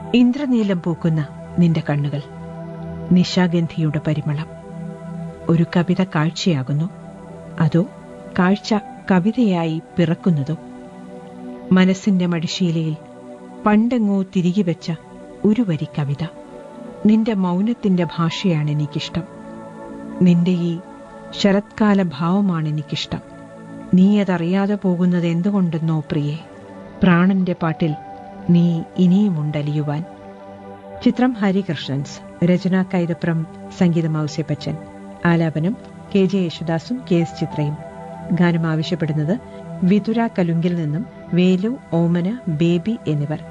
ഇന്ദ്രനീലം പൂക്കുന്ന നിന്റെ കണ്ണുകൾ നിശാഗന്ധിയുടെ പരിമളം ഒരു കവിത കാഴ്ചയാകുന്നു അതോ കാഴ്ച കവിതയായി പിറക്കുന്നതോ മനസ്സിന്റെ മടിശീലയിൽ പണ്ടെങ്ങോ തിരികെ വെച്ച ഒരു വരി കവിത നിന്റെ മൗനത്തിന്റെ ഭാഷയാണ് എനിക്കിഷ്ടം നിന്റെ ഈ ശരത്കാല ഭാവമാണ് എനിക്കിഷ്ടം നീ അതറിയാതെ പോകുന്നത് എന്തുകൊണ്ടെന്നോ പ്രിയേ പ്രാണന്റെ പാട്ടിൽ നീ ഇനിയുമുണ്ടലിയുവാൻ ചിത്രം ഹരികൃഷ്ണൻസ് രചന കൈതപ്രം സംഗീതം ഔസ്യപ്പച്ചൻ ആലാപനം കെ ജെ യേശുദാസും കെ എസ് ചിത്രയും ഗാനം ആവശ്യപ്പെടുന്നത് വിതുര കലുങ്കിൽ നിന്നും വേലു ഓമന ബേബി എന്നിവർ